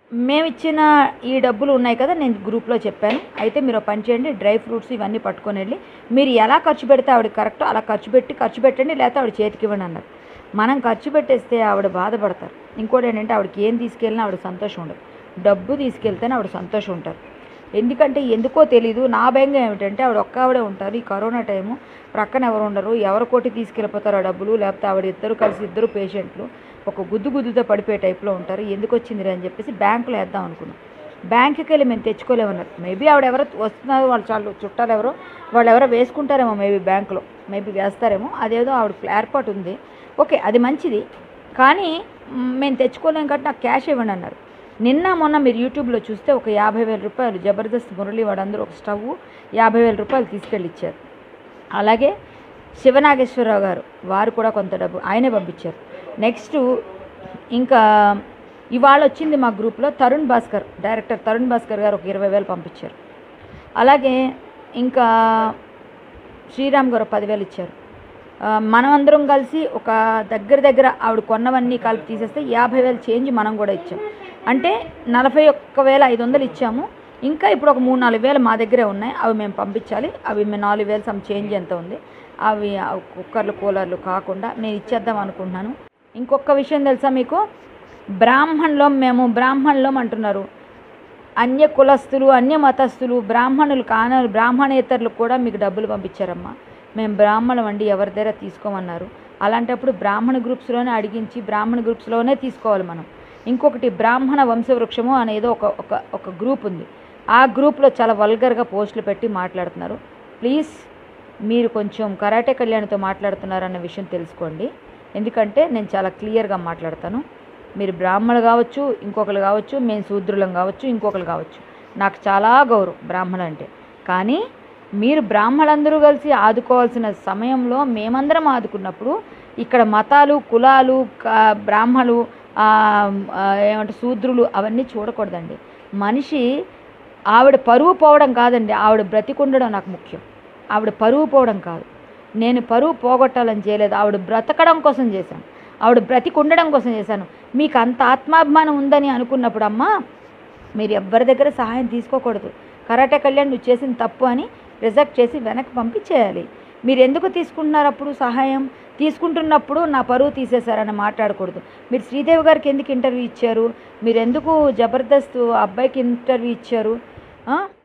మేము ఇచ్చిన ఈ డబ్బులు ఉన్నాయి కదా నేను గ్రూప్లో చెప్పాను అయితే మీరు ఒక పని చేయండి డ్రై ఫ్రూట్స్ ఇవన్నీ పట్టుకొని వెళ్ళి మీరు ఎలా ఖర్చు పెడితే ఆవిడ కరెక్టో అలా ఖర్చు పెట్టి ఖర్చు పెట్టండి లేకపోతే ఆవిడ చేతికి ఇవ్వండి అన్నారు మనం ఖర్చు పెట్టేస్తే ఆవిడ బాధపడతారు ఇంకోటి ఏంటంటే ఆవిడకి ఏం తీసుకెళ్ళినా ఆవిడ సంతోషం ఉండదు డబ్బు తీసుకెళ్తేనే ఆవిడ సంతోషం ఉంటారు ఎందుకంటే ఎందుకో తెలీదు నా భయంగా ఏమిటంటే ఆవిడ ఒక్క ఆవిడే ఉంటారు ఈ కరోనా టైము ప్రక్కన ఎవరు ఉండరు ఎవరి కోటి తీసుకెళ్ళిపోతారో ఆ డబ్బులు లేకపోతే ఆవిడ ఇద్దరు కలిసి ఇద్దరు పేషెంట్లు ఒక గుద్దు గుద్దుతో పడిపోయే టైప్లో ఉంటారు ఎందుకు వచ్చింది అని చెప్పేసి బ్యాంకులో వేద్దాం అనుకున్నాం బ్యాంకుకి వెళ్ళి మేము తెచ్చుకోలేమన్నారు మేబీ ఆవిడ ఎవరో వస్తున్నారు వాళ్ళు చాలా చుట్టాలు ఎవరో వాళ్ళు ఎవరో వేసుకుంటారేమో మేబీ బ్యాంకులో మేబీ వేస్తారేమో అదేదో ఆవిడ ఏర్పాటు ఉంది ఓకే అది మంచిది కానీ మ్, మేము తెచ్చుకోలేం కాబట్టి నాకు క్యాష్ ఇవ్వండి అన్నారు నిన్న మొన్న మీరు యూట్యూబ్లో చూస్తే ఒక యాభై వేల రూపాయలు జబర్దస్త్ మురళి వాడందరూ ఒక స్టవ్ యాభై వేల రూపాయలు తీసుకెళ్ళి ఇచ్చారు అలాగే శివనాగేశ్వరరావు గారు వారు కూడా కొంత డబ్బు ఆయనే పంపించారు నెక్స్ట్ ఇంకా ఇవాళ వచ్చింది మా గ్రూప్లో తరుణ్ భాస్కర్ డైరెక్టర్ తరుణ్ భాస్కర్ గారు ఒక ఇరవై వేలు పంపించారు అలాగే ఇంకా శ్రీరామ్ గారు పదివేలు ఇచ్చారు ఆ, మనమందరం కలిసి ఒక దగ్గర దగ్గర ఆవిడ కొన్నవన్నీ కలిపి తీసేస్తే యాభై వేలు చేంజ్ మనం కూడా ఇచ్చాం అంటే నలభై ఒక్క వేల ఐదు వందలు ఇచ్చాము ఇంకా ఇప్పుడు ఒక మూడు నాలుగు వేలు మా దగ్గరే ఉన్నాయి అవి మేము పంపించాలి అవి మేము నాలుగు వేలు సమ్ చేంజ్ ఎంత ఉంది అవి ఆ కుక్కర్లు కూలర్లు కాకుండా నేను ఇచ్చేద్దాం అనుకుంటున్నాను ఇంకొక విషయం తెలుసా మీకు బ్రాహ్మణులం మేము బ్రాహ్మణులం అంటున్నారు అన్య కులస్తులు అన్య మతస్థులు బ్రాహ్మణులు కాన బ్రాహ్మణేతరులు కూడా మీకు డబ్బులు పంపించారమ్మా మేము బ్రాహ్మణం అండి ఎవరి దగ్గర తీసుకోమన్నారు అలాంటప్పుడు బ్రాహ్మణ గ్రూప్స్లోనే అడిగించి బ్రాహ్మణ గ్రూప్స్లోనే తీసుకోవాలి మనం ఇంకొకటి బ్రాహ్మణ వంశవృక్షము అనేది ఒక ఒక ఒక గ్రూప్ ఉంది ఆ గ్రూప్లో చాలా వల్గర్గా పోస్టులు పెట్టి మాట్లాడుతున్నారు ప్లీజ్ మీరు కొంచెం కరాటే కళ్యాణ్తో మాట్లాడుతున్నారన్న విషయం తెలుసుకోండి ఎందుకంటే నేను చాలా క్లియర్గా మాట్లాడతాను మీరు బ్రాహ్మణులు కావచ్చు ఇంకొకరు కావచ్చు మేము శూద్రులం కావచ్చు ఇంకొకరు కావచ్చు నాకు చాలా గౌరవం బ్రాహ్మణ అంటే కానీ మీరు బ్రాహ్మణులందరూ కలిసి ఆదుకోవాల్సిన సమయంలో మేమందరం ఆదుకున్నప్పుడు ఇక్కడ మతాలు కులాలు క- బ్రాహ్మణులు ఆ, ఆ, ఏమంటే శూద్రులు అవన్నీ చూడకూడదండి మనిషి ఆవిడ పరువు పోవడం కాదండి ఆవిడ బ్రతికుండడం నాకు ముఖ్యం ఆవిడ పరువు పోవడం కాదు నేను పరువు పోగొట్టాలని చేయలేదు ఆవిడ బ్రతకడం కోసం చేశాను ఆవిడ బ్రతికి ఉండడం కోసం చేశాను మీకు అంత ఆత్మాభిమానం ఉందని అనుకున్నప్పుడు అమ్మా మీరు ఎవ్వరి దగ్గర సహాయం తీసుకోకూడదు కరాటే కళ్యాణ్ నువ్వు చేసిన తప్పు అని రిజెక్ట్ చేసి వెనక్కి పంపించేయాలి మీరు ఎందుకు తీసుకుంటున్నారు అప్పుడు సహాయం తీసుకుంటున్నప్పుడు నా పరువు తీసేశారని మాట్లాడకూడదు మీరు శ్రీదేవి గారికి ఎందుకు ఇంటర్వ్యూ ఇచ్చారు మీరు ఎందుకు జబర్దస్త్ అబ్బాయికి ఇంటర్వ్యూ ఇచ్చారు ఆ?